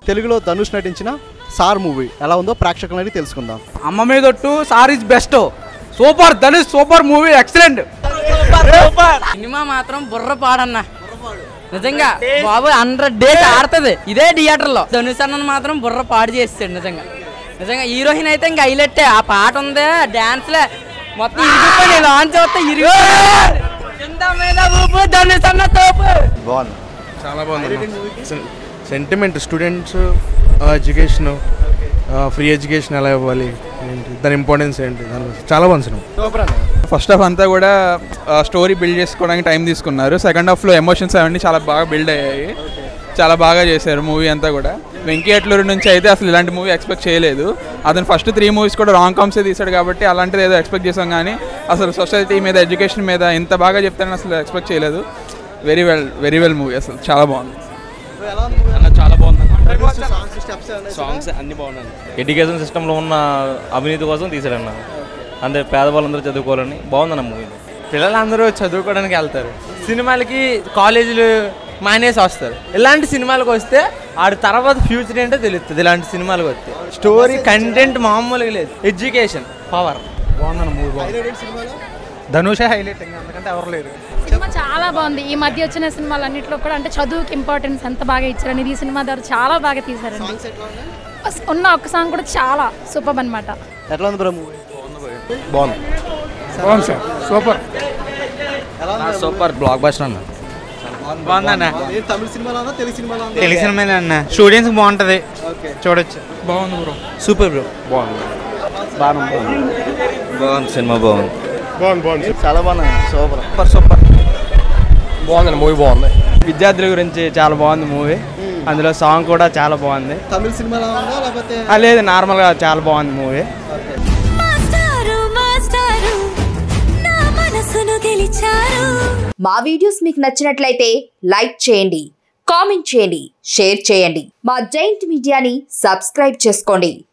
తెలుగులో ధనుష్ నటించిన sir movie ఎలా ఉందో ప్రేక్షకులని తెలుసుకుందాం అమ్మ మీద ఒట్టు sir is best super Dhanush super movie excellent సినిమా మాత్రం బుర్ర పాడన్న నిజంగా బాబు హండ్రెడ్ డేస్ ఆడుతుంది ఇదే థియేటర్ లో ధనుష్ అన్నను మాత్రం బుర్ర పాడు చేస్తాడు నిజంగా నిజంగా హీరోయిన్ అయితే ఇంకా హైలెట్టే ఆ పాట ఉంది డాన్స్ లే మొత్తం ఇరిగిపోయి లాంచ్ అవుతా ఇరిగిపోయి కింద మీద ఊపు ధనుష్ అన్న తోపు బాగుంది చాలా బాగుంది sentiment students education free education ఎలా ఇవ్వాలి ఏంటి దాని ఇంపార్టెన్స్ ఏంటి దాని గురించి చాలా బాగుంది సినిమా ఫస్ట్ హాఫ్ అంతా కూడా స్టోరీ బిల్డ్ చేసుకోవడానికి టైం తీసుకున్నారు సెకండ్ హాఫ్లో ఎమోషన్స్ అవన్నీ చాలా బాగా బిల్డ్ అయ్యాయి చాలా బాగా చేశారు మూవీ అంతా కూడా వెంకీ అట్లూరి నుంచి అయితే అసలు ఇలాంటి మూవీ ఎక్స్పెక్ట్ చేయలేదు అతను ఫస్ట్ త్రీ మూవీస్ కూడా రాంగ్ కామ్సే తీశాడు కాబట్టి అలాంటిది ఏదో ఎక్స్పెక్ట్ చేసాం కానీ అసలు సొసైటీ మీద ఎడ్యుకేషన్ మీద ఇంత బాగా చెప్తారని అసలు ఎక్స్పెక్ట్ చేయలేదు very well very well movie అసలు చాలా బాగుంది చాలా బాగుంది సాంగ్స్ అన్ని బాగున్నాయి ఎడ్యుకేషన్ సిస్టంలో ఉన్న అవినీతి కోసం తీసాడన్న అంటే పేదవాళ్ళందరూ చదువుకోవాలని బాగుందన్న మూవీ పిల్లలందరూ చదువుకోవడానికి వెళ్తారు సినిమాలకి కాలేజీలు మానేసి వస్తారు ఇలాంటి సినిమాలకు వస్తే ఆడు తర్వాత ఫ్యూచర్ ఏంటో తెలుస్తుంది ఇలాంటి సినిమాలకు వస్తే స్టోరీ కంటెంట్ మామూలుగా లేదు ఎడ్యుకేషన్ పవర్ ధనుషే హైలైట్ ఎందుకంటే ఎవరు లేరు సినిమా చాలా బాగుంది ఈ మధ్య వచ్చిన సినిమాలు అన్నింటిలో కూడా అంటే చదువుకి ఇంపార్టెన్స్ ఎంత బాగా ఇచ్చారని ఈ సినిమా ద్వారా చాలా బాగా తీశారండి అస్- ఉన్న ఒక్క సాంగ్ కూడా చాలా సూపర్ అనమాట ఎట్లా ఉంది బ్రో మూవీ బాగుంది బాగుంది sir super super block buster బాగుందన్న తమిళ సినిమాలో తెలుగు సినిమాలో తెలుగు సినిమా అన్న స్టూడెంట్స్ బాగుంటది చూడొచ్చు బాగుంది బ్రో సూపర్ బ్రో బాగుంది సినిమా బాగుంది బాగుంది బాగుంది చాలా బాగున్నాయి సూపర్ సూపర్ సూపర్ బాగుంది మూవీ బాగుంది విద్యార్థుల గురించి చాలా బాగుంది మూవీ అందులో సాంగ్ కూడా చాలా బాగుంది తమిళ సినిమాలో ఉందా లేకపోతే ఆ, లేదు నార్మల్గా చాలా బాగుంది మూవీ మాస్టారు మాస్టారు నా మనసును గెలిచారు మా వీడియోస్ మీకు నచ్చినట్లయితే లైక్ చేయండి కామెంట్ చేయండి షేర్ చేయండి మా జైంట్ మీడియాని సబ్స్క్రైబ్ చేసుకోండి